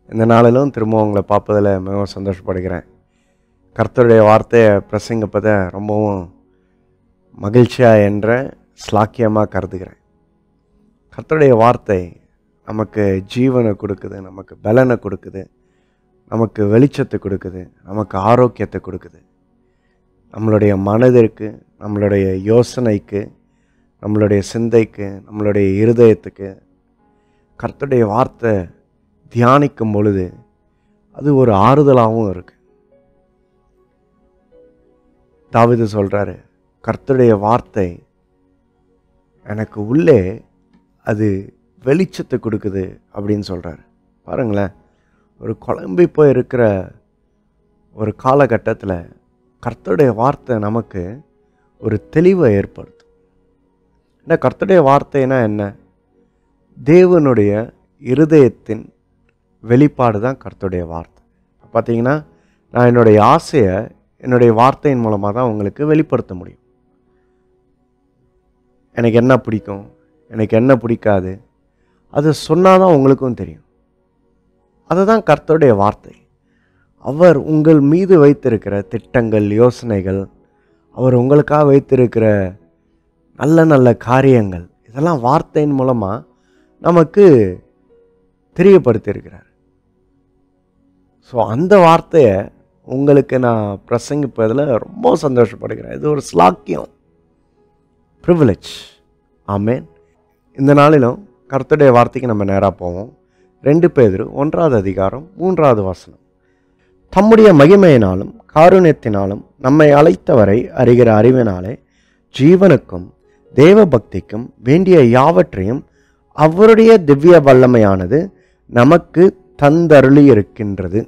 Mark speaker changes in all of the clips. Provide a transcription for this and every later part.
Speaker 1: இந்த நாளிலும் திரும்ப உங்களை பார்ப்பதில் மிகவும் சந்தோஷப்படுகிறேன் கர்த்தருடைய வார்த்தையை பிரசங்கப்பதை ரொம்பவும் மகிழ்ச்சியாக என்ற ஸ்லாக்கியமாக கருதுகிறேன் கர்த்தருடைய வார்த்தை நமக்கு ஜீவனை கொடுக்குது நமக்கு பலனை கொடுக்குது நமக்கு வெளிச்சத்தை கொடுக்குது நமக்கு ஆரோக்கியத்தை கொடுக்குது நம்மளுடைய மனதிற்கு நம்மளுடைய யோசனைக்கு நம்மளுடைய சிந்தைக்கு நம்மளுடைய இருதயத்துக்கு கர்த்தருடைய வார்த்தை தியானிக்கும் பொழுது அது ஒரு ஆறுதலாகவும் இருக்கு தாவிது சொல்றாரு கர்த்தருடைய வார்த்தை எனக்கு உள்ளே அது வெளிச்சத்தை கொடுக்குது அப்படின்னு சொல்றாரு பாருங்களேன் ஒரு குழம்பி போய் இருக்கிற ஒரு காலகட்டத்தில் கர்த்தருடைய வார்த்தை நமக்கு ஒரு தெளிவை ஏற்படுத்தும் என்ன கர்த்தருடைய வார்த்தைனா என்ன தேவனுடைய இருதயத்தின் வெளிப்பாடு தான் கர்த்தருடைய வார்த்தை பார்த்தீங்கன்னா நான் என்னுடைய ஆசையை என்னுடைய வார்த்தையின் மூலமாக தான் உங்களுக்கு வெளிப்படுத்த முடியும் எனக்கு என்ன பிடிக்கும் எனக்கு என்ன பிடிக்காது அது சொன்னால் தான் உங்களுக்கும் தெரியும் அதுதான் கர்த்தருடைய வார்த்தை அவர் உங்கள் மீது வைத்திருக்கிற திட்டங்கள் யோசனைகள் அவர் உங்களுக்காக வைத்திருக்கிற நல்ல நல்ல காரியங்கள் இதெல்லாம் வார்த்தையின் மூலமாக நமக்கு தெரியப்படுத்தியிருக்கிறார் ஸோ அந்த வார்த்தையை உங்களுக்கு நான் பிரசங்கிப்பதில் ரொம்ப சந்தோஷப்படுகிறேன் இது ஒரு ஸ்லாக்கியம் ப்ரிவிலேஜ் ஆமேன் இந்த நாளிலும் கர்த்தருடைய வார்த்தைக்கு நம்ம நேராக போவோம் ரெண்டு பேர் ஒன்றாவது அதிகாரம் மூன்றாவது வசனம் தம்முடைய மகிமையினாலும் காருண்யத்தினாலும் நம்மை அழைத்தவரை அறிகிற அறிவினாலே ஜீவனுக்கும் தேவ பக்திக்கும் வேண்டிய யாவற்றையும் அவருடைய திவ்ய வல்லமையானது நமக்கு தந்தருளி இருக்கின்றது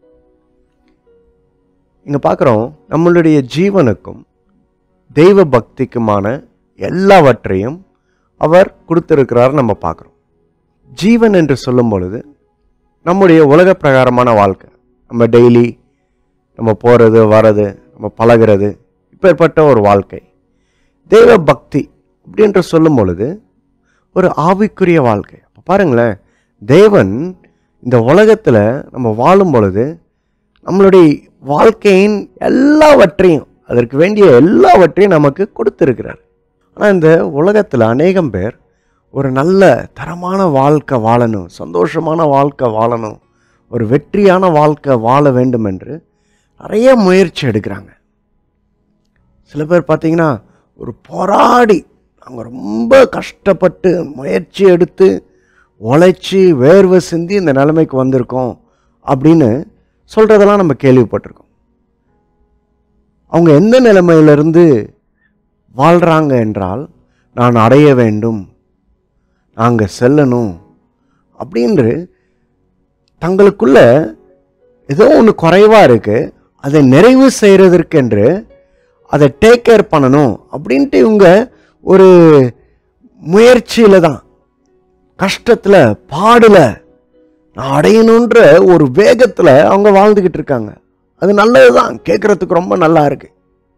Speaker 1: இங்க பார்க்குறோம் நம்மளுடைய ஜீவனுக்கும் தெய்வ பக்திக்குமான எல்லாவற்றையும் அவர் கொடுத்திருக்கிறார் நம்ம பார்க்குறோம் ஜீவன் என்று சொல்லும் பொழுது நம்முடைய உலக பிரகாரமான வாழ்க்கை நம்ம டெய்லி நம்ம போகிறது வர்றது நம்ம பழகிறது இப்பேற்பட்ட ஒரு வாழ்க்கை தெய்வ பக்தி அப்படின்ற சொல்லும் பொழுது ஒரு ஆவிக்குரிய வாழ்க்கை அப்போ பாருங்களேன் தேவன் இந்த உலகத்தில் நம்ம வாழும் பொழுது நம்மளுடைய வாழ்க்கையின் எல்லாவற்றையும் அதற்கு வேண்டிய எல்லாவற்றையும் நமக்கு கொடுத்துருக்கிறார் ஆனால் இந்த உலகத்தில் அநேகம் பேர் ஒரு நல்ல தரமான வாழ்க்கை வாழணும் சந்தோஷமான வாழ்க்கை வாழணும் ஒரு வெற்றியான வாழ்க்கை வாழ வேண்டும் என்று நிறைய முயற்சி எடுக்கிறாங்க சில பேர் பார்த்தீங்கன்னா ஒரு போராடி அவங்க ரொம்ப கஷ்டப்பட்டு முயற்சி எடுத்து உழைச்சி வேர்வை சிந்தி இந்த நிலைமைக்கு வந்திருக்கோம் அப்படின்னு சொல்கிறதெல்லாம் நம்ம கேள்விப்பட்டிருக்கோம் அவங்க எந்த நிலைமையிலிருந்து வாழ்கிறாங்க என்றால் நான் அடைய வேண்டும் நாங்கள் செல்லணும் அப்படின்று தங்களுக்குள்ள ஏதோ ஒன்று குறைவாக இருக்குது அதை நிறைவு செய்கிறதற்கென்று அதை டேக் கேர் பண்ணணும் அப்படின்ட்டு இவங்க ஒரு முயற்சியில் தான் கஷ்டத்தில் பாடில் நான் அடையணுன்ற ஒரு வேகத்தில் அவங்க வாழ்ந்துக்கிட்டு இருக்காங்க அது நல்லது தான் கேட்குறதுக்கு ரொம்ப நல்லா இருக்கு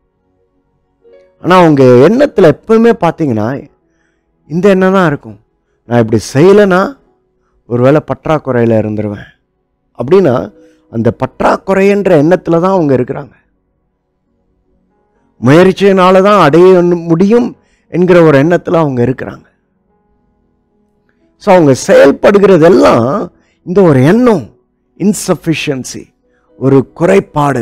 Speaker 1: ஆனால் அவங்க எண்ணத்தில் எப்பவுமே பார்த்தீங்கன்னா இந்த எண்ணம் தான் இருக்கும் நான் இப்படி செய்யலைன்னா ஒருவேளை பற்றாக்குறையில் இருந்துருவேன் அப்படின்னா அந்த பற்றாக்குறைன்ற எண்ணத்தில் தான் அவங்க இருக்கிறாங்க முயற்சியினால தான் அடைய முடியும் என்கிற ஒரு எண்ணத்தில் அவங்க இருக்கிறாங்க ஸோ அவங்க செயல்படுகிறதெல்லாம் இந்த ஒரு எண்ணம் இன்சஃபிஷியன்சி ஒரு குறைபாடு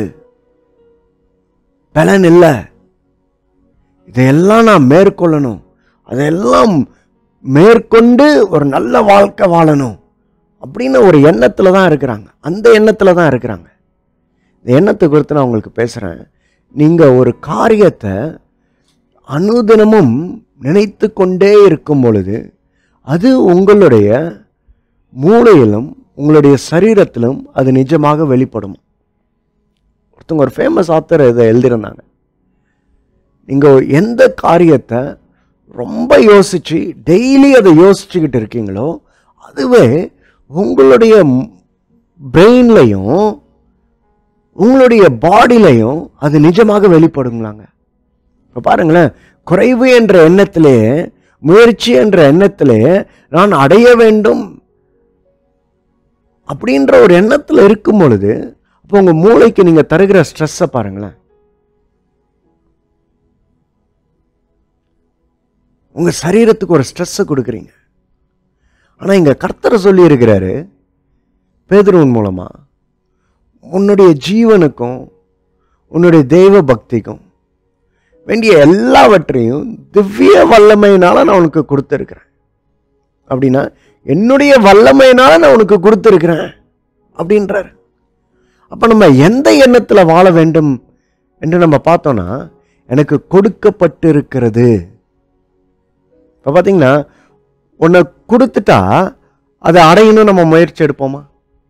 Speaker 1: பலன் இல்லை இதையெல்லாம் நான் மேற்கொள்ளணும் அதையெல்லாம் மேற்கொண்டு ஒரு நல்ல வாழ்க்கை வாழணும் அப்படின்னு ஒரு எண்ணத்தில் தான் இருக்கிறாங்க அந்த எண்ணத்தில் தான் இருக்கிறாங்க இந்த எண்ணத்தை குறித்து நான் உங்களுக்கு பேசுகிறேன் நீங்கள் ஒரு காரியத்தை அனுதினமும் நினைத்து கொண்டே இருக்கும் பொழுது அது உங்களுடைய மூளையிலும் உங்களுடைய சரீரத்திலும் அது நிஜமாக வெளிப்படும் ஒருத்தவங்க ஒரு ஃபேமஸ் ஆத்தர் இதை எழுதியிருந்தாங்க நீங்கள் எந்த காரியத்தை ரொம்ப யோசித்து டெய்லி அதை யோசிச்சுக்கிட்டு இருக்கீங்களோ அதுவே உங்களுடைய பிரெயின்லையும் உங்களுடைய பாடியிலையும் அது நிஜமாக வெளிப்படுங்களாங்க இப்போ பாருங்களேன் குறைவு என்ற எண்ணத்திலே முயற்சி என்ற எண்ணத்திலே நான் அடைய வேண்டும் அப்படின்ற ஒரு எண்ணத்தில் இருக்கும் பொழுது அப்போ உங்கள் மூளைக்கு நீங்கள் தருகிற ஸ்ட்ரெஸ்ஸை பாருங்களேன் உங்கள் சரீரத்துக்கு ஒரு ஸ்ட்ரெஸ்ஸை கொடுக்குறீங்க ஆனால் இங்கே கர்த்தரை சொல்லி இருக்கிறாரு பேதுருவின் மூலமாக உன்னுடைய ஜீவனுக்கும் உன்னுடைய தெய்வ பக்திக்கும் வேண்டிய எல்லாவற்றையும் திவ்ய வல்லமையினால நான் உனக்கு கொடுத்துருக்கிறேன் அப்படின்னா என்னுடைய வல்லமையினால நான் உனக்கு கொடுத்துருக்கிறேன் அப்படின்றார் அப்போ நம்ம எந்த எண்ணத்தில் வாழ வேண்டும் என்று நம்ம பார்த்தோம்னா எனக்கு கொடுக்கப்பட்டிருக்கிறது இப்போ பார்த்தீங்கன்னா ஒன்றை கொடுத்துட்டா அதை அடையணும் நம்ம முயற்சி எடுப்போமா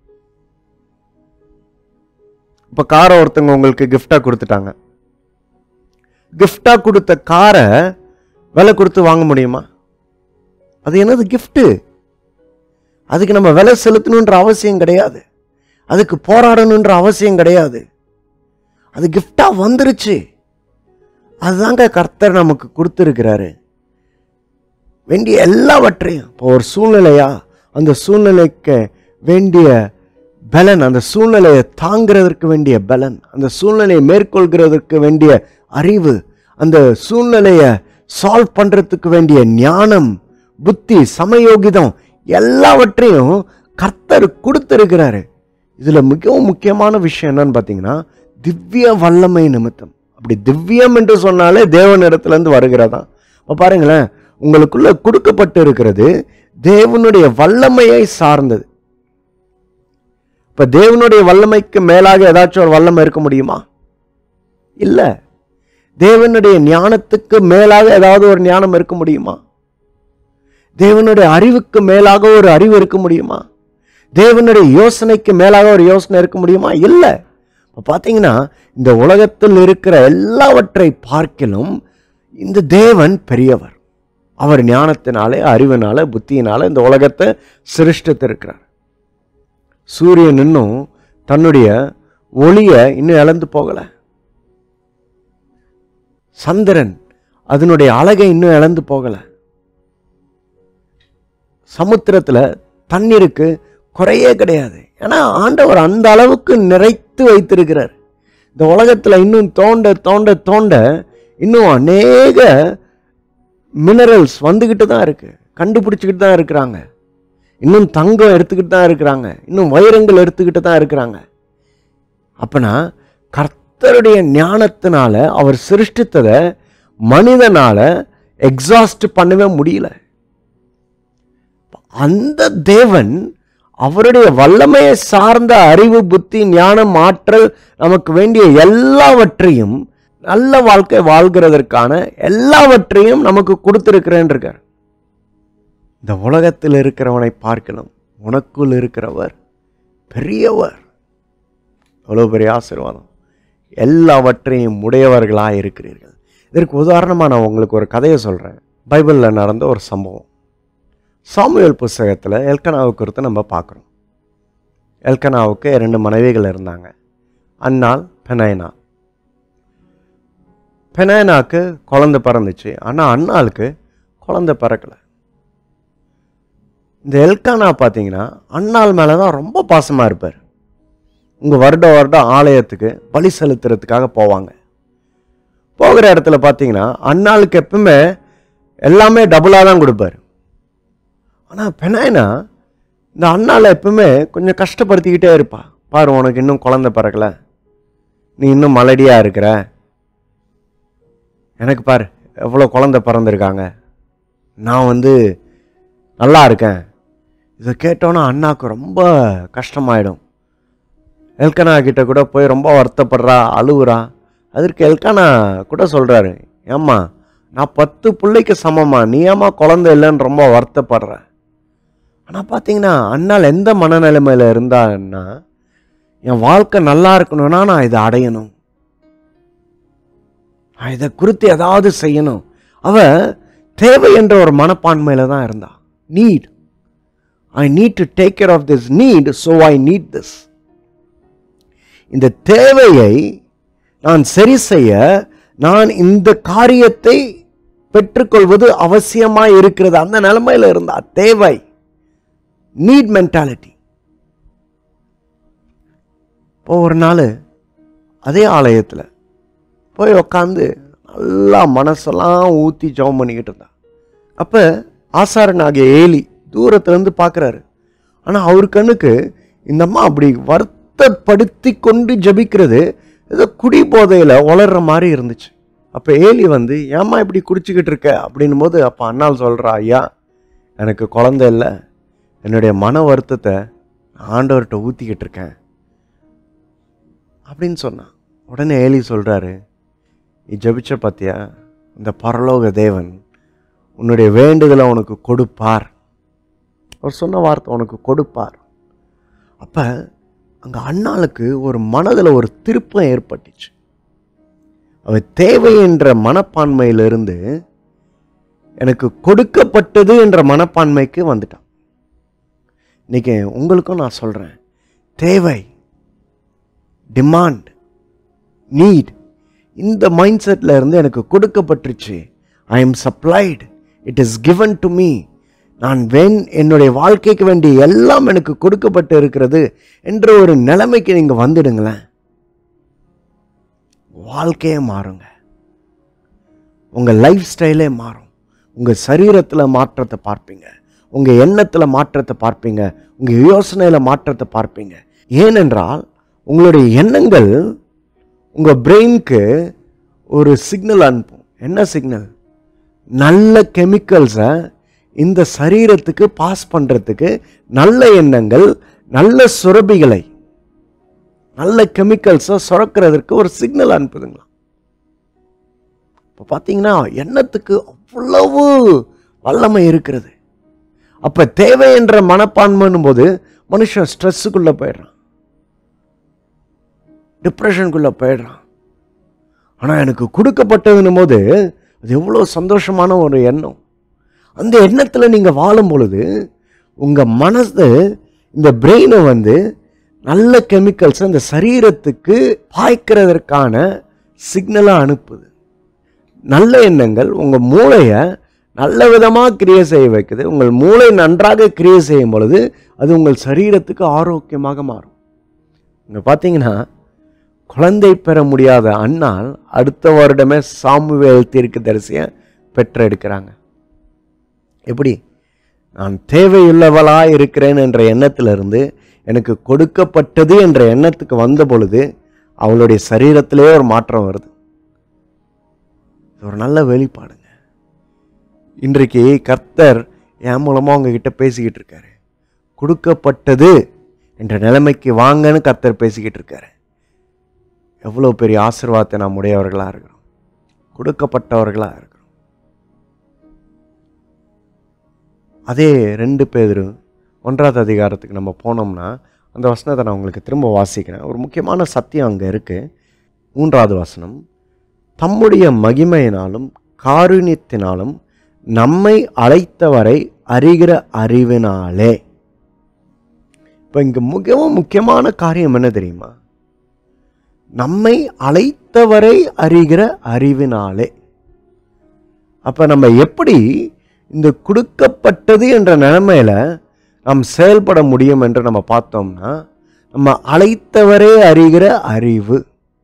Speaker 1: இப்போ காரை ஒருத்தவங்க உங்களுக்கு கிஃப்டாக கொடுத்துட்டாங்க கிஃப்டாக கொடுத்த காரை விலை கொடுத்து வாங்க முடியுமா அது என்னது கிஃப்ட்டு அதுக்கு நம்ம விலை செலுத்தணுன்ற அவசியம் கிடையாது அதுக்கு போராடணுன்ற அவசியம் கிடையாது அது கிஃப்டாக வந்துருச்சு அதுதாங்க கர்த்தர் நமக்கு கொடுத்துருக்கிறாரு வேண்டிய எல்லாவற்றையும் இப்போ ஒரு சூழ்நிலையா அந்த சூழ்நிலைக்கு வேண்டிய பலன் அந்த சூழ்நிலையை தாங்கிறதற்கு வேண்டிய பலன் அந்த சூழ்நிலையை மேற்கொள்கிறதற்கு வேண்டிய அறிவு அந்த சூழ்நிலையை சால்வ் பண்ணுறதுக்கு வேண்டிய ஞானம் புத்தி சமயோகிதம் எல்லாவற்றையும் கர்த்தர் கொடுத்துருக்கிறாரு இதில் மிகவும் முக்கியமான விஷயம் என்னன்னு பார்த்தீங்கன்னா திவ்ய வல்லமை நிமித்தம் அப்படி திவ்யம் என்று சொன்னாலே தேவனிடத்துலேருந்து வருகிறதா இப்போ பாருங்களேன் உங்களுக்குள்ள கொடுக்கப்பட்டு இருக்கிறது தேவனுடைய வல்லமையை சார்ந்தது இப்போ தேவனுடைய வல்லமைக்கு மேலாக ஏதாச்சும் ஒரு வல்லமை இருக்க முடியுமா இல்லை தேவனுடைய ஞானத்துக்கு மேலாக ஏதாவது ஒரு ஞானம் இருக்க முடியுமா தேவனுடைய அறிவுக்கு மேலாக ஒரு அறிவு இருக்க முடியுமா தேவனுடைய யோசனைக்கு மேலாக ஒரு யோசனை இருக்க முடியுமா இல்லை இப்போ பார்த்தீங்கன்னா இந்த உலகத்தில் இருக்கிற எல்லாவற்றை பார்க்கிலும் இந்த தேவன் பெரியவர் அவர் ஞானத்தினாலே அறிவினால புத்தியினால இந்த உலகத்தை சிருஷ்டித்திருக்கிறார் சூரியன் இன்னும் தன்னுடைய ஒளியை இன்னும் இழந்து போகலை சந்திரன் அதனுடைய அழகை இன்னும் இழந்து போகலை சமுத்திரத்தில் தண்ணீருக்கு குறையே கிடையாது ஏன்னா ஆண்டவர் அந்த அளவுக்கு நிறைத்து வைத்திருக்கிறார் இந்த உலகத்தில் இன்னும் தோண்ட தோண்ட தோண்ட இன்னும் அநேக மினரல்ஸ் வந்துக்கிட்டு தான் இருக்கு கண்டுபிடிச்சிக்கிட்டு தான் இருக்கிறாங்க இன்னும் தங்கம் எடுத்துக்கிட்டு தான் இருக்கிறாங்க இன்னும் வைரங்கள் எடுத்துக்கிட்டு தான் இருக்கிறாங்க அப்பனா கர்த்தருடைய ஞானத்தினால அவர் சிருஷ்டித்ததை மனிதனால எக்ஸாஸ்ட் பண்ணவே முடியல அந்த தேவன் அவருடைய வல்லமையை சார்ந்த அறிவு புத்தி ஞானம் ஆற்றல் நமக்கு வேண்டிய எல்லாவற்றையும் நல்ல வாழ்க்கை வாழ்கிறதற்கான எல்லாவற்றையும் நமக்கு கொடுத்திருக்கிறேன் இருக்கார் இந்த உலகத்தில் இருக்கிறவனை பார்க்கலாம் உனக்குள் இருக்கிறவர் பெரியவர் எவ்வளோ பெரிய ஆசீர்வாதம் எல்லாவற்றையும் உடையவர்களாக இருக்கிறீர்கள் இதற்கு உதாரணமாக நான் உங்களுக்கு ஒரு கதையை சொல்கிறேன் பைபிளில் நடந்த ஒரு சம்பவம் சாமுவேல் புஸ்தகத்தில் எல்கனாவை குறித்து நம்ம பார்க்குறோம் எல்கனாவுக்கு இரண்டு மனைவிகள் இருந்தாங்க அன்னாள் பெனைனா பெனைனாக்கு குழந்தை பிறந்துச்சு ஆனால் அண்ணாளுக்கு குழந்தை பிறக்கலை இந்த எல்கானா பார்த்தீங்கன்னா அண்ணாள் மேலே தான் ரொம்ப பாசமாக இருப்பார் உங்கள் வருடம் வருடம் ஆலயத்துக்கு பலி செலுத்துறதுக்காக போவாங்க போகிற இடத்துல பார்த்தீங்கன்னா அண்ணாளுக்கு எப்பவுமே எல்லாமே டபுளாக தான் கொடுப்பார் ஆனால் பெனாயினா இந்த அண்ணால எப்பவுமே கொஞ்சம் கஷ்டப்படுத்திக்கிட்டே இருப்பா பாரு உனக்கு இன்னும் குழந்தை பிறக்கல நீ இன்னும் மலடியாக இருக்கிற எனக்கு பாரு எவ்வளோ குழந்தை பிறந்திருக்காங்க நான் வந்து நல்லா இருக்கேன் இதை கேட்டோன்னா அண்ணாக்கு ரொம்ப கஷ்டமாயிடும் எல்கனா கிட்ட கூட போய் ரொம்ப வருத்தப்படுறா அழுவுறா அதற்கு எல்கனா கூட சொல்கிறாரு ஏம்மா நான் பத்து பிள்ளைக்கு சமமா நீ ஏம்மா குழந்தை இல்லைன்னு ரொம்ப வருத்தப்படுற ஆனால் பார்த்தீங்கன்னா அண்ணால் எந்த மனநிலைமையில் இருந்தான்னா என் வாழ்க்கை நல்லா இருக்கணும்னா நான் இதை அடையணும் நான் இதை குறித்து ஏதாவது செய்யணும் அவ தேவை என்ற ஒரு மனப்பான்மையில் தான் இருந்தா need I need to take care of this need so I need this இந்த தேவையை நான் சரி செய்ய நான் இந்த காரியத்தை பெற்றுக்கொள்வது அவசியமாக இருக்கிறது அந்த நிலைமையில் இருந்தா தேவை நீட் மென்டாலிட்டி இப்போ ஒரு நாள் அதே ஆலயத்தில் போய் உக்காந்து நல்லா மனசெல்லாம் ஊற்றி ஜெபம் பண்ணிக்கிட்டு இருந்தா அப்போ ஆசாரனாகிய ஏலி தூரத்துலேருந்து பார்க்குறாரு ஆனால் அவர் கண்ணுக்கு இந்த அம்மா அப்படி வருத்தப்படுத்தி கொண்டு ஜெபிக்கிறது ஏதோ குடி போதையில் வளர்ற மாதிரி இருந்துச்சு அப்போ ஏலி வந்து ஏம்மா இப்படி குடிச்சிக்கிட்டு இருக்க அப்படின்னும் போது அப்போ அண்ணால் சொல்கிறா ஐயா எனக்கு குழந்தை இல்லை என்னுடைய மன வருத்தத்தை ஆண்டவர்கிட்ட ஊற்றிக்கிட்டு இருக்கேன் அப்படின்னு சொன்னான் உடனே ஏலி சொல்கிறாரு நீ ஜெபிச்ச பார்த்தியா இந்த பரலோக தேவன் உன்னுடைய வேண்டுதலை உனக்கு கொடுப்பார் அவர் சொன்ன வார்த்தை உனக்கு கொடுப்பார் அப்போ அங்கே அண்ணாளுக்கு ஒரு மனதில் ஒரு திருப்பம் ஏற்பட்டுச்சு அவ தேவை என்ற மனப்பான்மையிலிருந்து எனக்கு கொடுக்கப்பட்டது என்ற மனப்பான்மைக்கு வந்துட்டான் இன்னைக்கு உங்களுக்கும் நான் சொல்கிறேன் தேவை டிமாண்ட் நீட் இந்த மைண்ட் செட்டில் இருந்து எனக்கு கொடுக்கப்பட்டுருச்சு I am supplied it is given to me நான் வென் என்னுடைய வாழ்க்கைக்கு வேண்டிய எல்லாம் எனக்கு கொடுக்கப்பட்டு இருக்கிறது என்ற ஒரு நிலைமைக்கு நீங்கள் வந்துடுங்களேன் வாழ்க்கையே மாறுங்க உங்கள் லைஃப் ஸ்டைலே மாறும் உங்கள் சரீரத்தில் மாற்றத்தை பார்ப்பீங்க உங்கள் எண்ணத்தில் மாற்றத்தை பார்ப்பீங்க உங்கள் யோசனையில் மாற்றத்தை பார்ப்பீங்க ஏனென்றால் உங்களுடைய எண்ணங்கள் உங்கள் பிரெயினுக்கு ஒரு சிக்னல் அனுப்பும் என்ன சிக்னல் நல்ல கெமிக்கல்ஸை இந்த சரீரத்துக்கு பாஸ் பண்ணுறதுக்கு நல்ல எண்ணங்கள் நல்ல சுரபிகளை நல்ல கெமிக்கல்ஸை சுரக்கிறதுக்கு ஒரு சிக்னல் அனுப்புதுங்களா இப்போ பார்த்தீங்கன்னா எண்ணத்துக்கு அவ்வளவு வல்லமை இருக்கிறது அப்போ தேவை என்ற மனப்பான்மைன்னும் போது மனுஷன் ஸ்ட்ரெஸ்ஸுக்குள்ளே போயிடுறான் டிப்ரெஷனுக்குள்ளே போயிடுறான் ஆனால் எனக்கு கொடுக்கப்பட்டதுன்னும் போது அது எவ்வளோ சந்தோஷமான ஒரு எண்ணம் அந்த எண்ணத்தில் நீங்கள் வாழும் பொழுது உங்கள் மனசு இந்த பிரெயினை வந்து நல்ல கெமிக்கல்ஸ் அந்த சரீரத்துக்கு பாய்க்கிறதற்கான சிக்னலாக அனுப்புது நல்ல எண்ணங்கள் உங்கள் மூளையை நல்ல விதமாக கிரியை செய்ய வைக்குது உங்கள் மூளை நன்றாக கிரியை செய்யும் பொழுது அது உங்கள் சரீரத்துக்கு ஆரோக்கியமாக மாறும் இங்கே பார்த்தீங்கன்னா குழந்தை பெற முடியாத அண்ணால் அடுத்த வருடமே சாமுவேல் தீர்க்க தரிசியை பெற்றெடுக்கிறாங்க எப்படி நான் தேவையுள்ளவளாக இருக்கிறேன் என்ற எண்ணத்திலிருந்து எனக்கு கொடுக்கப்பட்டது என்ற எண்ணத்துக்கு வந்த பொழுது அவளுடைய சரீரத்திலே ஒரு மாற்றம் வருது இது ஒரு நல்ல வெளிப்பாடுங்க இன்றைக்கு கர்த்தர் என் மூலமாக உங்ககிட்ட பேசிக்கிட்டு இருக்காரு கொடுக்கப்பட்டது என்ற நிலைமைக்கு வாங்கன்னு கர்த்தர் பேசிக்கிட்டு இருக்காரு எவ்வளோ பெரிய ஆசீர்வாதத்தை நாம் உடையவர்களாக இருக்கிறோம் கொடுக்கப்பட்டவர்களாக இருக்கிறோம் அதே ரெண்டு பேர் ஒன்றாவது அதிகாரத்துக்கு நம்ம போனோம்னா அந்த வசனத்தை நான் உங்களுக்கு திரும்ப வாசிக்கிறேன் ஒரு முக்கியமான சத்தியம் அங்கே இருக்குது மூன்றாவது வசனம் தம்முடைய மகிமையினாலும் காருண்யத்தினாலும் நம்மை அழைத்தவரை அறிகிற அறிவினாலே இப்போ இங்கே மிகவும் முக்கியமான காரியம் என்ன தெரியுமா நம்மை அழைத்தவரை அறிகிற அறிவினாலே அப்ப நம்ம எப்படி இந்த கொடுக்கப்பட்டது என்ற நிலைமையில நாம் செயல்பட முடியும் என்று நம்ம பார்த்தோம்னா நம்ம அழைத்தவரே அறிகிற அறிவு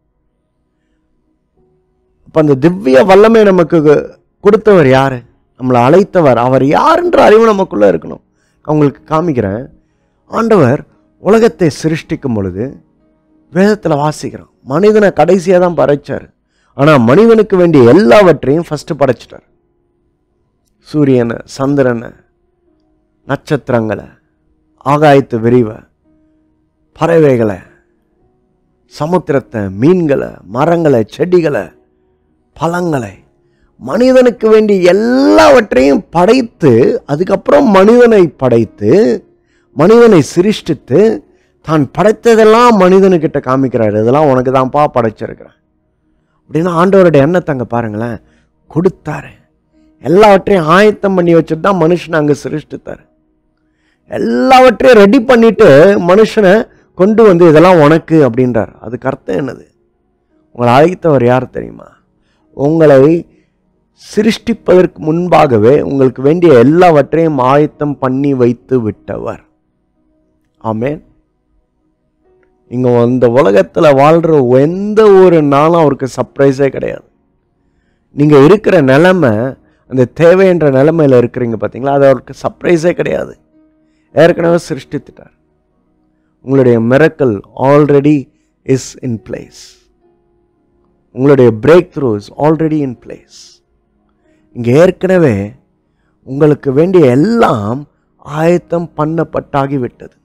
Speaker 1: அப்ப அந்த திவ்ய வல்லமை நமக்கு கொடுத்தவர் யாரு நம்மளை அழைத்தவர் அவர் யாருன்ற அறிவு நமக்குள்ள இருக்கணும் நான் உங்களுக்கு காமிக்கிறேன் ஆண்டவர் உலகத்தை சிருஷ்டிக்கும் பொழுது வேதத்தில் வாசிக்கிறோம் மனிதனை கடைசியாக தான் படைச்சார் ஆனால் மனிதனுக்கு வேண்டிய எல்லாவற்றையும் ஃபஸ்ட்டு படைச்சிட்டார் சூரியனை சந்திரனை நட்சத்திரங்களை ஆகாயத்து விரிவை பறவைகளை சமுத்திரத்தை மீன்களை மரங்களை செடிகளை பழங்களை மனிதனுக்கு வேண்டிய எல்லாவற்றையும் படைத்து அதுக்கப்புறம் மனிதனை படைத்து மனிதனை சிருஷ்டித்து தான் படைத்ததெல்லாம் மனிதனுக்கிட்ட காமிக்கிறாரு இதெல்லாம் உனக்கு தான்ப்பா படைச்சிருக்கிறேன் அப்படின்னா ஆண்டவருடைய எண்ணத்தை அங்கே பாருங்களேன் கொடுத்தாரு எல்லாவற்றையும் ஆயத்தம் பண்ணி வச்சுட்டு தான் மனுஷனை அங்கே சிருஷ்டித்தார் எல்லாவற்றையும் ரெடி பண்ணிட்டு மனுஷனை கொண்டு வந்து இதெல்லாம் உனக்கு அப்படின்றார் அதுக்கு அர்த்தம் என்னது உங்களை அழைத்தவர் யார் தெரியுமா உங்களை சிருஷ்டிப்பதற்கு முன்பாகவே உங்களுக்கு வேண்டிய எல்லாவற்றையும் ஆயத்தம் பண்ணி வைத்து விட்டவர் ஆமேன் இங்கே இந்த உலகத்தில் வாழ்கிற எந்த ஒரு நாளும் அவருக்கு சர்ப்ரைஸே கிடையாது நீங்கள் இருக்கிற நிலைமை அந்த தேவைன்ற நிலைமையில் இருக்கிறீங்க பார்த்தீங்களா அது அவருக்கு சர்ப்ரைஸே கிடையாது ஏற்கனவே சிருஷ்டித்துட்டார் உங்களுடைய miracle already is in place உங்களுடைய breakthrough is already in place இங்கே ஏற்கனவே உங்களுக்கு வேண்டிய எல்லாம் ஆயத்தம் பண்ணப்பட்டாகி விட்டது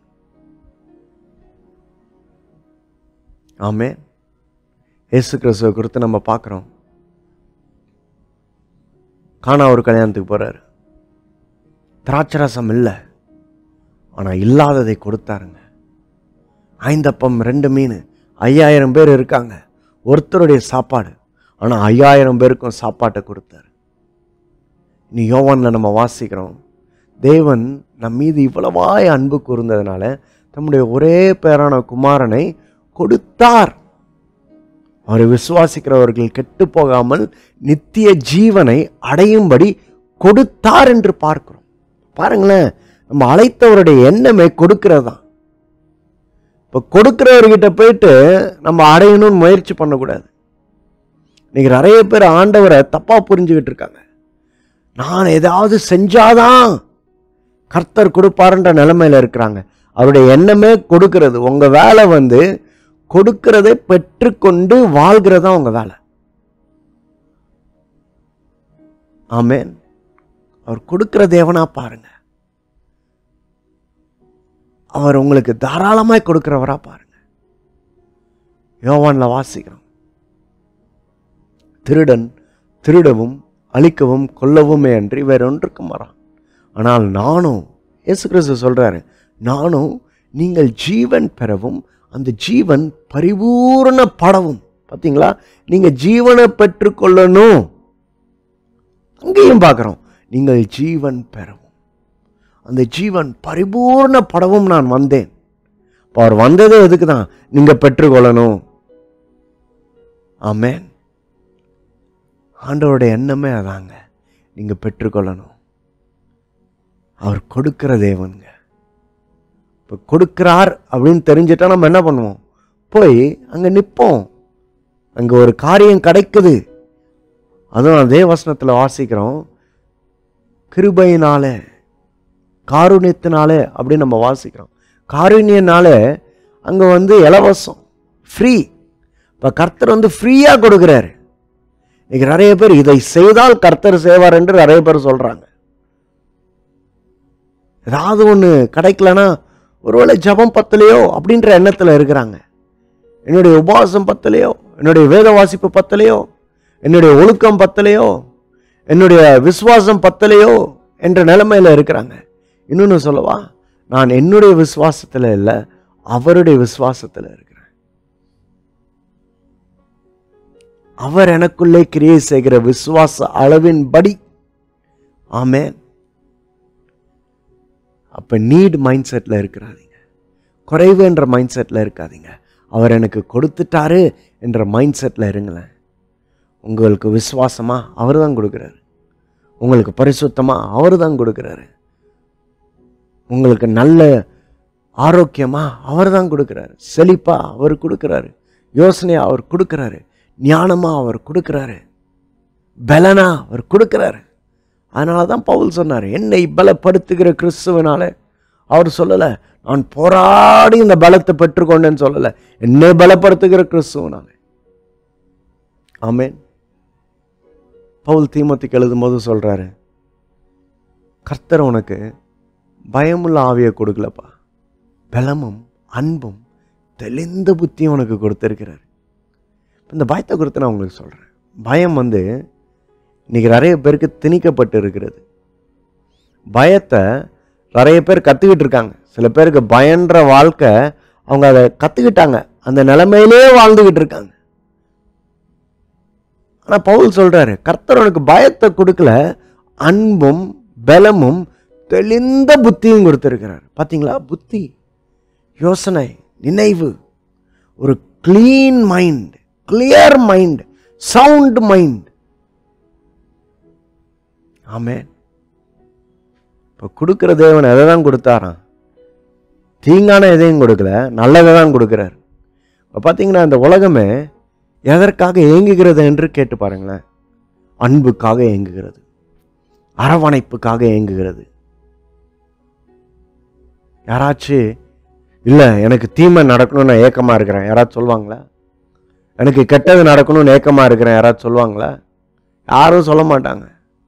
Speaker 1: ஆமே இயேசு கிறிஸ்துவை குறித்து நம்ம பார்க்குறோம் காணா ஒரு கல்யாணத்துக்கு போகிறாரு திராட்சரசம் இல்லை ஆனால் இல்லாததை கொடுத்தாருங்க ஐந்தப்பம் ரெண்டு மீன் ஐயாயிரம் பேர் இருக்காங்க ஒருத்தருடைய சாப்பாடு ஆனால் ஐயாயிரம் பேருக்கும் சாப்பாட்டை கொடுத்தாரு இனி யோவானில் நம்ம வாசிக்கிறோம் தேவன் நம் மீது இவ்வளவாய் அன்பு கூர்ந்ததுனால தம்முடைய ஒரே பேரான குமாரனை கொடுத்தார் அவரை விசுவாசிக்கிறவர்கள் கெட்டு போகாமல் நித்திய ஜீவனை அடையும்படி கொடுத்தார் என்று பார்க்கிறோம் பாருங்களேன் நம்ம அழைத்தவருடைய எண்ணமே கொடுக்கிறது தான் இப்போ கொடுக்கிறவர்கிட்ட போயிட்டு நம்ம அடையணும்னு முயற்சி பண்ணக்கூடாது இன்னைக்கு நிறைய பேர் ஆண்டவரை தப்பாக புரிஞ்சுக்கிட்டு இருக்காங்க நான் ஏதாவது செஞ்சாதான் கர்த்தர் கொடுப்பாருன்ற நிலைமையில இருக்கிறாங்க அவருடைய எண்ணமே கொடுக்கிறது உங்க வேலை வந்து கொடுக்கிறதை பெற்றுக்கொண்டு வாழ்கிறது தான் உங்க வேலை ஆமேன் அவர் கொடுக்கிற தேவனா பாருங்க அவர் உங்களுக்கு தாராளமாய் கொடுக்கிறவரா பாருங்க யோவான்ல வாசிக்கிறோம் திருடன் திருடவும் அழிக்கவும் கொல்லவுமே அன்றி வேற ஒன்றுக்கும் வரான் ஆனால் நானும் இயேசு கிறிஸ்து சொல்றாரு நானும் நீங்கள் ஜீவன் பெறவும் அந்த ஜீவன் பரிபூரண படவும் பார்த்தீங்களா நீங்க ஜீவனை பெற்றுக்கொள்ளணும் அங்கேயும் பார்க்குறோம் நீங்கள் ஜீவன் பெறவும் அந்த ஜீவன் பரிபூர்ண படவும் நான் வந்தேன் இப்போ அவர் வந்ததே எதுக்கு தான் நீங்க பெற்றுக்கொள்ளணும் ஆமேன் ஆண்டவருடைய எண்ணமே அதாங்க நீங்க பெற்றுக்கொள்ளணும் அவர் கொடுக்கிற தேவனுங்க இப்போ கொடுக்கிறார் அப்படின்னு தெரிஞ்சிட்டா நம்ம என்ன பண்ணுவோம் போய் அங்கே நிற்போம் அங்கே ஒரு காரியம் கிடைக்குது அதுவும் அதே வசனத்தில் வாசிக்கிறோம் கிருபையினால காருண்யத்தினால அப்படின்னு நம்ம வாசிக்கிறோம் காருண்யனால அங்கே வந்து இலவசம் ஃப்ரீ இப்போ கர்த்தர் வந்து ஃப்ரீயாக கொடுக்குறாரு இன்னைக்கு நிறைய பேர் இதை செய்தால் கர்த்தர் செய்வார் என்று நிறைய பேர் சொல்கிறாங்க ஏதாவது ஒன்று கிடைக்கலனா ஒருவேளை ஜபம் பத்தலையோ அப்படின்ற எண்ணத்தில் இருக்கிறாங்க என்னுடைய உபவாசம் பத்தலையோ என்னுடைய வேத வாசிப்பு பத்தலையோ என்னுடைய ஒழுக்கம் பத்தலையோ என்னுடைய விசுவாசம் பத்தலையோ என்ற நிலைமையில் இருக்கிறாங்க இன்னொன்று சொல்லவா நான் என்னுடைய விசுவாசத்தில் இல்லை அவருடைய விசுவாசத்தில் இருக்கிறேன் அவர் எனக்குள்ளே கிரியை செய்கிற விசுவாச அளவின்படி ஆமேன் அப்போ நீட் மைண்ட் செட்டில் இருக்கிறாதீங்க குறைவு என்ற மைண்ட் செட்டில் இருக்காதீங்க அவர் எனக்கு கொடுத்துட்டாரு என்ற மைண்ட் செட்டில் இருங்களேன் உங்களுக்கு விசுவாசமாக அவர் தான் கொடுக்குறாரு உங்களுக்கு பரிசுத்தமாக அவர் தான் கொடுக்குறாரு உங்களுக்கு நல்ல ஆரோக்கியமாக அவர் தான் கொடுக்குறாரு செழிப்பாக அவர் கொடுக்குறாரு யோசனையாக அவர் கொடுக்குறாரு ஞானமாக அவர் கொடுக்குறாரு பலனா அவர் கொடுக்குறாரு அதனால தான் பவுல் சொன்னார் என்னை பலப்படுத்துகிற கிறிஸ்துவனால அவர் சொல்லலை நான் போராடி இந்த பலத்தை பெற்றுக்கொண்டேன்னு சொல்லலை என்னை பலப்படுத்துகிற கிறிஸ்துவனால ஆமேன் பவுல் தீமத்துக்கு எழுதும்போது சொல்கிறாரு கர்த்தர் உனக்கு பயமுள்ள ஆவியை கொடுக்கலப்பா பலமும் அன்பும் தெளிந்த புத்தியும் உனக்கு கொடுத்துருக்கிறார் இந்த பயத்தை குறித்து நான் உங்களுக்கு சொல்கிறேன் பயம் வந்து இன்னைக்கு நிறைய பேருக்கு திணிக்கப்பட்டு இருக்கிறது பயத்தை நிறைய பேர் கற்றுக்கிட்டு இருக்காங்க சில பேருக்கு பயன்ற வாழ்க்கை அவங்க அதை கற்றுக்கிட்டாங்க அந்த நிலைமையிலே வாழ்ந்துக்கிட்டு இருக்காங்க ஆனால் பவுல் சொல்கிறாரு கர்த்தர் உனக்கு பயத்தை கொடுக்கல அன்பும் பலமும் தெளிந்த புத்தியும் கொடுத்துருக்கிறார் பார்த்தீங்களா புத்தி யோசனை நினைவு ஒரு clean mind clear mind sound mind ஆமே இப்போ கொடுக்குற தேவன் எதை தான் கொடுத்தாராம் தீங்கான எதையும் கொடுக்கல நல்லதை தான் கொடுக்குறார் இப்போ பார்த்தீங்கன்னா இந்த உலகமே எதற்காக ஏங்குகிறது என்று கேட்டு பாருங்களேன் அன்புக்காக ஏங்குகிறது அரவணைப்புக்காக ஏங்குகிறது யாராச்சும் இல்லை எனக்கு தீமை நடக்கணும்னு நான் ஏக்கமாக இருக்கிறேன் யாராச்சும் சொல்லுவாங்களா எனக்கு கெட்டது நடக்கணும்னு ஏக்கமாக இருக்கிறேன் யாராச்சும் சொல்லுவாங்களா யாரும் சொல்ல மாட்டாங்க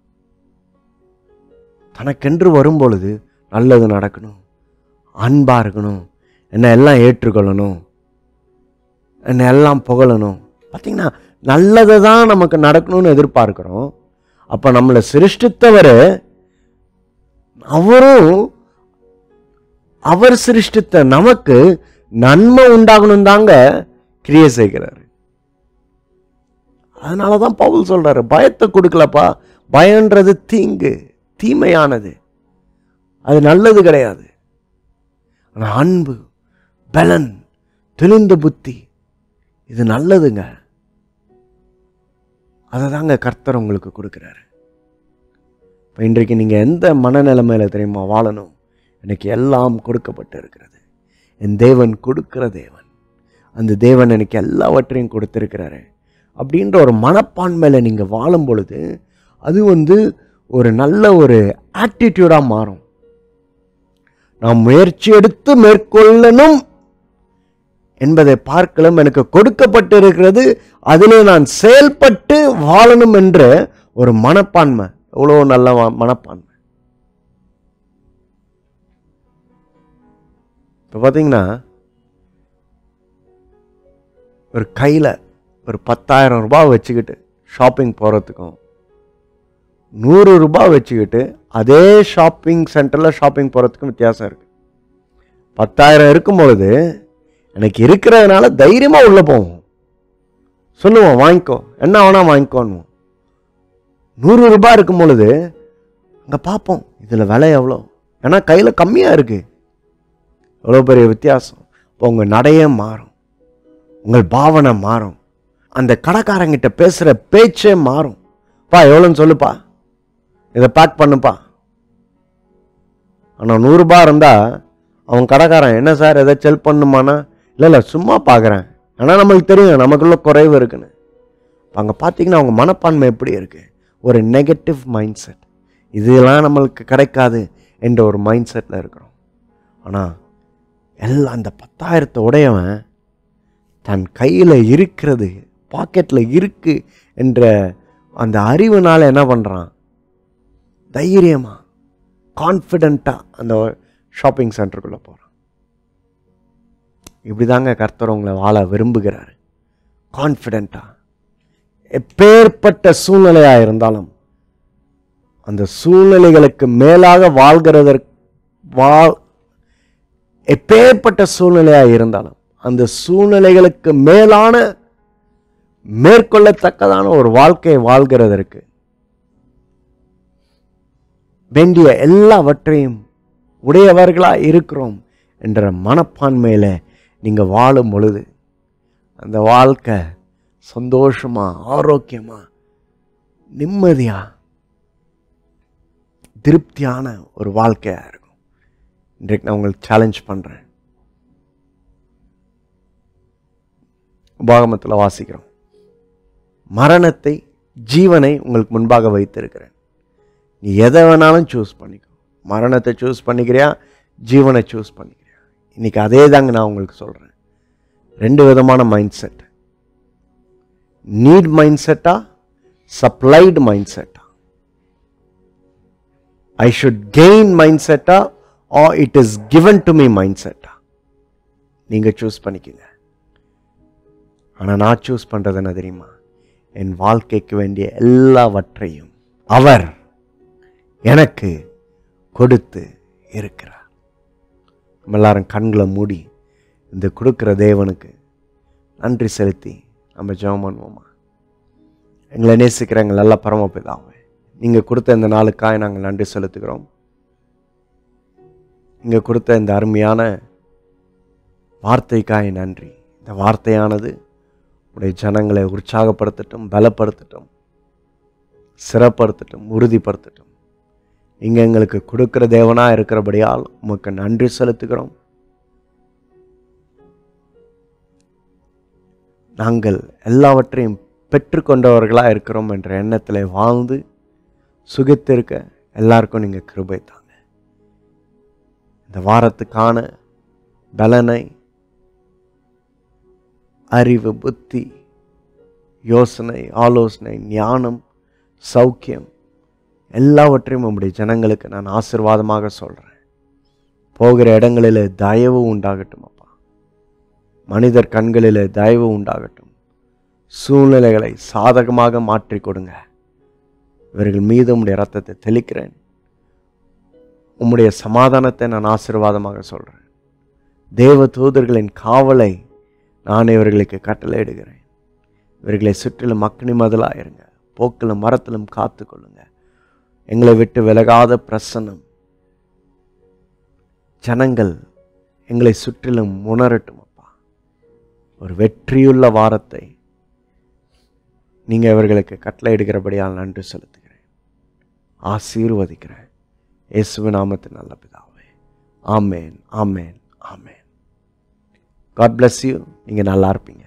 Speaker 1: தனக்கென்று வரும்பொழுது நல்லது நடக்கணும் அன்பாக இருக்கணும் என்னை எல்லாம் ஏற்றுக்கொள்ளணும் என்னை எல்லாம் புகழணும் பார்த்தீங்கன்னா நல்லதை தான் நமக்கு நடக்கணும்னு எதிர்பார்க்கிறோம் அப்போ நம்மளை சிருஷ்டித்தவர் அவரும் அவர் சிருஷ்டித்த நமக்கு நன்மை உண்டாகணும் தாங்க கிரியை செய்கிறாரு அதனால தான் பவுல் சொல்றாரு பயத்தை கொடுக்கலப்பா பயன்றது தீங்கு தீமையானது அது நல்லது கிடையாது ஆனா அன்பு பலன் தெளிந்த புத்தி இது நல்லதுங்க அதை தாங்க கர்த்தர் உங்களுக்கு கொடுக்குறாரு இப்போ இன்றைக்கு நீங்கள் எந்த மனநிலைமையில தெரியுமா வாழணும் எனக்கு எல்லாம் கொடுக்கப்பட்டு இருக்கிறது என் தேவன் கொடுக்கிற தேவன் அந்த தேவன் எனக்கு எல்லாவற்றையும் கொடுத்திருக்கிறாரு அப்படின்ற ஒரு மனப்பான்மையில் நீங்கள் வாழும் பொழுது அது வந்து ஒரு நல்ல ஒரு ஆட்டிடியூடாக மாறும் நாம் முயற்சி எடுத்து மேற்கொள்ளணும் என்பதை பார்க்கலாம் எனக்கு கொடுக்கப்பட்டு இருக்கிறது அதிலே நான் செயல்பட்டு வாழணும் என்ற ஒரு மனப்பான்மை எவ்வளோ நல்ல ம- மனப்பான்மை இப்போ பார்த்தீங்கன்னா ஒரு கையில் ஒரு பத்தாயிரம் ரூபாய் வச்சுக்கிட்டு ஷாப்பிங் போகிறதுக்கும் நூறு ரூபாய் வச்சுக்கிட்டு அதே ஷாப்பிங் சென்டரில் ஷாப்பிங் போகிறதுக்கும் வித்தியாசம் இருக்குது பத்தாயிரம் இருக்கும் பொழுது எனக்கு இருக்கிறதுனால தைரியமாக உள்ளே போவோம் சொல்லுவோம் வாங்கிக்கோ என்ன வேணால் வாங்கிக்கோன்னு நூறு ரூபாய் இருக்கும் பொழுது அங்கே பார்ப்போம் இதில் விலை எவ்வளோ ஏன்னா கையில் கம்மியாக இருக்குது எவ்வளோ பெரிய வித்தியாசம் இப்போ உங்கள் நடையே மாறும் உங்கள் பாவனை மாறும் அந்த கடைக்காரங்கிட்ட பேசுகிற பேச்சே மாறும் பா எவ்வளோன்னு சொல்லுப்பா இதை பேக் பண்ணுப்பா ஆனால் நூறுரூபா இருந்தால் அவன் கடைக்காரன் என்ன சார் எதாச்சும் ஹெல்ப் பண்ணுமானா இல்லை இல்லை சும்மா பார்க்குறேன் ஆனால் நம்மளுக்கு தெரியும் நமக்குள்ள குறைவு இருக்குன்னு அங்கே பார்த்தீங்கன்னா அவங்க மனப்பான்மை எப்படி இருக்குது ஒரு நெகட்டிவ் மைண்ட் செட் இதெல்லாம் நம்மளுக்கு கிடைக்காது என்ற ஒரு மைண்ட் செட்டில் இருக்கிறோம் ஆனால் எல்லாம் அந்த பத்தாயிரத்தை உடையவன் தன் கையில் இருக்கிறது பாக்கெட்டில் இருக்கு என்ற அந்த அறிவுனால என்ன பண்ணுறான் தைரியமாக கான்ஃபிடெண்ட்டாக அந்த ஷாப்பிங் சென்டருக்குள்ளே போகிறான் இப்படி தாங்க கர்த்தர் உங்களை வாழ விரும்புகிறார் கான்ஃபிடெண்ட்டாக எப்பேற்பட்ட சூழ்நிலையாக இருந்தாலும் அந்த சூழ்நிலைகளுக்கு மேலாக வாழ்கிறதற்கு வாழ் எப்பேற்பட்ட சூழ்நிலையாக இருந்தாலும் அந்த சூழ்நிலைகளுக்கு மேலான மேற்கொள்ளத்தக்கதான ஒரு வாழ்க்கையை வாழ்கிறதற்கு வேண்டிய எல்லாவற்றையும் உடையவர்களாக இருக்கிறோம் என்ற மனப்பான்மையில் நீங்கள் வாழும் பொழுது அந்த வாழ்க்கை சந்தோஷமாக ஆரோக்கியமாக நிம்மதியாக திருப்தியான ஒரு வாழ்க்கையாக இருக்கும் இன்றைக்கு நான் உங்களுக்கு சேலஞ்ச் பண்ணுறேன் உபாகமத்தில் வாசிக்கிறோம் மரணத்தை ஜீவனை உங்களுக்கு முன்பாக வைத்திருக்கிறேன் நீ எதை வேணாலும் சூஸ் பண்ணிக்கோ மரணத்தை சூஸ் பண்ணிக்கிறியா ஜீவனை சூஸ் பண்ணிக்கிறியா இன்னைக்கு அதே தாங்க நான் உங்களுக்கு சொல்கிறேன் ரெண்டு விதமான மைண்ட் செட் நீட் மைண்ட் செட்டா சப்ளைடு மைண்ட் செட்டா ஐ ஷுட் கெயின் மைண்ட் செட்டா ஆ it is given to me mind செட்டா நீங்கள் சூஸ் பண்ணிக்கோங்க ஆனால் நான் சூஸ் பண்ணுறது என்ன தெரியுமா என் வாழ்க்கைக்கு வேண்டிய எல்லாவற்றையும் அவர் எனக்கு கொடுத்து இருக்கிறார் நம்ம எல்லாரும் கண்களை மூடி இந்த கொடுக்குற தேவனுக்கு நன்றி செலுத்தி நம்ம ஜெபம் பண்ணுவோமா எங்களை நேசிக்கிற எங்கள் நல்ல பரமபிதாவே நீங்கள் கொடுத்த இந்த நாளுக்காக நாங்கள் நன்றி செலுத்துகிறோம் நீங்கள் கொடுத்த இந்த அருமையான வார்த்தைக்காய் நன்றி இந்த வார்த்தையானது உடைய ஜனங்களை உற்சாகப்படுத்தட்டும் பலப்படுத்தட்டும் சிறப்படுத்தட்டும் உறுதிப்படுத்தட்டும் நீங்கள் எங்களுக்கு கொடுக்கிற தேவனாக இருக்கிறபடியால் உமக்கு நன்றி செலுத்துகிறோம் நாங்கள் எல்லாவற்றையும் பெற்றுக்கொண்டவர்களாக இருக்கிறோம் என்ற எண்ணத்தில் வாழ்ந்து சுகித்திருக்க எல்லாருக்கும் நீங்கள் கிருபை தாங்க இந்த வாரத்துக்கான பலனை அறிவு புத்தி யோசனை ஆலோசனை ஞானம் சௌக்கியம் எல்லாவற்றையும் உம்முடைய ஜனங்களுக்கு நான் ஆசீர்வாதமாக சொல்கிறேன் போகிற இடங்களில் தயவு உண்டாகட்டும் அப்பா மனிதர் கண்களில் தயவு உண்டாகட்டும் சூழ்நிலைகளை சாதகமாக மாற்றி கொடுங்க இவர்கள் மீது உம்முடைய ரத்தத்தை தெளிக்கிறேன் உம்முடைய சமாதானத்தை நான் ஆசீர்வாதமாக சொல்கிறேன் தேவ தூதர்களின் காவலை நான் இவர்களுக்கு கட்டளையிடுகிறேன் இவர்களை சுற்றிலும் அக்னி மதலாக இருங்க போக்கிலும் மரத்திலும் காத்து கொள்ளுங்க எங்களை விட்டு விலகாத பிரசன்னம் ஜனங்கள் எங்களை சுற்றிலும் உணரட்டும் அப்பா ஒரு வெற்றியுள்ள வாரத்தை நீங்கள் இவர்களுக்கு கட்டளையிடுகிறபடியால் நன்றி செலுத்துகிறேன் ஆசீர்வதிக்கிறேன் இயேசுவின் நாமத்தின் நல்ல பிதாவே ஆமேன் ஆமேன் ஆமேன் காட் bless யூ நீங்கள் நல்லா இருப்பீங்க